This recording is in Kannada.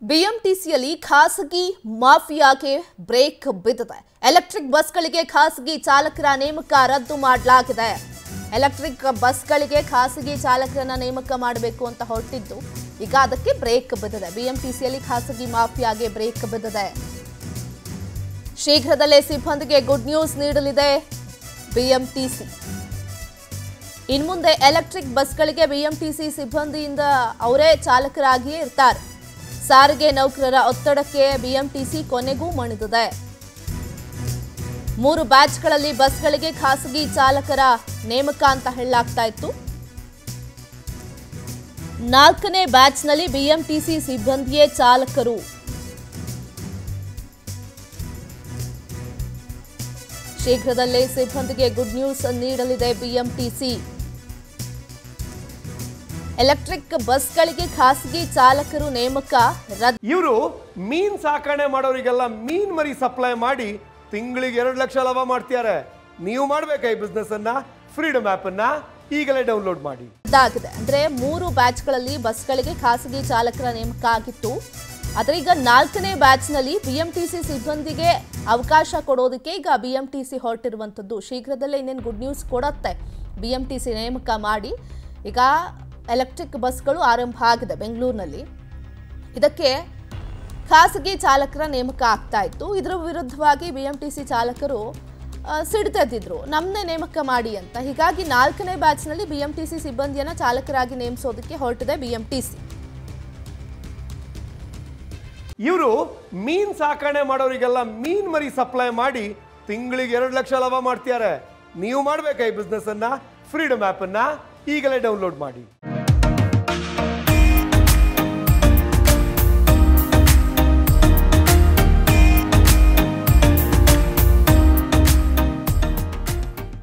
ಬಿಎಂಟಿಸಿಯಲ್ಲಿ ಖಾಸಗಿ ಮಾಫಿಯಾಗೆ ಬ್ರೇಕ್ ಬಿದ್ದಿದೆ ಎಲೆಕ್ಟ್ರಿಕ್ ಬಸ್ಗಳಿಗೆ ಖಾಸಗಿ ಚಾಲಕರ ನೇಮಕ ರದ್ದು ಮಾಡಲಾಗಿದೆ ಎಲೆಕ್ಟ್ರಿಕ್ ಬಸ್ಗಳಿಗೆ ಖಾಸಗಿ ಚಾಲಕರನ್ನ ನೇಮಕ ಮಾಡಬೇಕು ಅಂತ ಹೊರಟಿದ್ದು ಈಗ ಅದಕ್ಕೆ ಬ್ರೇಕ್ ಬಿದ್ದಿದೆ ಬಿಎಂಟಿಸಿಯಲ್ಲಿ ಖಾಸಗಿ ಮಾಫಿಯಾಗೆ ಬ್ರೇಕ್ ಬಿದ್ದಿದೆ ಶೀಘ್ರದಲ್ಲೇ ಸಿಬ್ಬಂದಿಗೆ ಗುಡ್ ನ್ಯೂಸ್ ನೀಡಲಿದೆ ಬಿಎಂಟಿಸಿ ಇನ್ಮುಂದೆ ಎಲೆಕ್ಟ್ರಿಕ್ ಬಸ್ಗಳಿಗೆ ಬಿಎಂಟಿಸಿ ಸಿಬ್ಬಂದಿಯಿಂದ ಅವರೇ ಚಾಲಕರಾಗಿಯೇ ಇರ್ತಾರೆ ಸಾರಿಗೆ ನೌಕರರ ಒತ್ತಡಕ್ಕೆ ಬಿಎಂಟಿಸಿ ಕೊನೆಗೂ ಮಣಿದಿದೆ ಮೂರು ಬ್ಯಾಚ್ಗಳಲ್ಲಿ ಬಸ್ಗಳಿಗೆ ಖಾಸಗಿ ಚಾಲಕರ ನೇಮಕ ಅಂತ ಹೇಳಲಾಗ್ತಾ ಇತ್ತು ನಾಲ್ಕನೇ ಬ್ಯಾಚ್ನಲ್ಲಿ ಬಿಎಂಟಿಸಿ ಸಿಬ್ಬಂದಿಯೇ ಚಾಲಕರು ಶೀಘ್ರದಲ್ಲೇ ಸಿಬ್ಬಂದಿಗೆ ಗುಡ್ ನ್ಯೂಸ್ ನೀಡಲಿದೆ ಬಿಎಂಟಿಸಿ ಎಲೆಕ್ಟ್ರಿಕ್ ಬಸ್ಗಳಿಗೆ ಖಾಸಗಿ ಚಾಲಕರು ನೇಮಕ ರದ್ದು ಇವರು ಮೀನ್ ಸಾಕಣೆ ಮಾಡೋರಿಗೆಲ್ಲ ಮೀನ್ ಮರಿ ಸಪ್ಲೈ ಮಾಡಿ ತಿಂಗಳಿಗೆ ಎರಡು ಲಕ್ಷ ಲಾಭ ಮಾಡ್ತಿದ್ದಾರೆ ನೀವು ಮಾಡ್ಬೇಕಾ ಈ ಬಿಸ್ನೆಸ್ ಅನ್ನ ಫ್ರೀಡಮ್ ಆಪ್ ಅನ್ನ ಈಗಲೇ ಡೌನ್ಲೋಡ್ ಮಾಡಿ ಆಗಿದೆ ಅಂದ್ರೆ ಮೂರು ಬ್ಯಾಚ್ಗಳಲ್ಲಿ ಬಸ್ಗಳಿಗೆ ಖಾಸಗಿ ಚಾಲಕರ ನೇಮಕ ಆಗಿತ್ತು ಆದರೆ ಈಗ ನಾಲ್ಕನೇ ಬ್ಯಾಚ್ನಲ್ಲಿ ಬಿಎಂಟಿಸಿ ಸಿಬ್ಬಂದಿಗೆ ಅವಕಾಶ ಕೊಡೋದಕ್ಕೆ ಈಗ ಬಿಎಂಟಿಸಿ ಹೊರಟಿರುವಂಥದ್ದು ಶೀಘ್ರದಲ್ಲೇ ಇನ್ನೇನು ಗುಡ್ ನ್ಯೂಸ್ ಕೊಡತ್ತೆ ಬಿಎಂಟಿಸಿ ನೇಮಕ ಮಾಡಿ ಈಗ ಎಲೆಕ್ಟ್ರಿಕ್ ಬಸ್ಗಳು ಆರಂಭ ಆಗಿದೆ ಬೆಂಗಳೂರಿನಲ್ಲಿ ಇದಕ್ಕೆ ಖಾಸಗಿ ಚಾಲಕರ ನೇಮಕ ಆಗ್ತಾ ಇತ್ತು ಇದರ ವಿರುದ್ಧವಾಗಿ ಬಿಎಂಟಿಸಿ ಚಾಲಕರು ಆ, ಸಿಡ್ತೆದ್ದಿದ್ರು ನಮ್ಮನ್ನೇ ನೇಮಕ ಮಾಡಿ ಅಂತ ಹೀಗಾಗಿ ನಾಲ್ಕನೇ ಬ್ಯಾಚ್ನಲ್ಲಿ ಬಿಎಂಟಿಸಿ ಸಿಬ್ಬಂದಿಯನ್ನ ಚಾಲಕರಾಗಿ ನೇಮಿಸೋದಕ್ಕೆ ಹೊರಟಿದೆ ಬಿಎಂಟಿಸಿ ಇವರು ಮೀನ್ ಸಾಕಣೆ ಮಾಡೋರಿಗೆಲ್ಲ ಮೀನ್ ಮರಿ ಸಪ್ಲೈ ಮಾಡಿ ತಿಂಗಳಿಗೆ ಎರಡು ಲಕ್ಷ ಲಾಭ ಮಾಡ್ತಿದ್ದಾರೆ ನೀವು ಮಾಡ್ಬೇಕಾ ಈ ಬಿಸ್ನೆಸ್ ಅನ್ನ ಫ್ರೀಡಮ್ ಆಪ್ ಅನ್ನ ಈಗಲೇ ಡೌನ್ಲೋಡ್ ಮಾಡಿ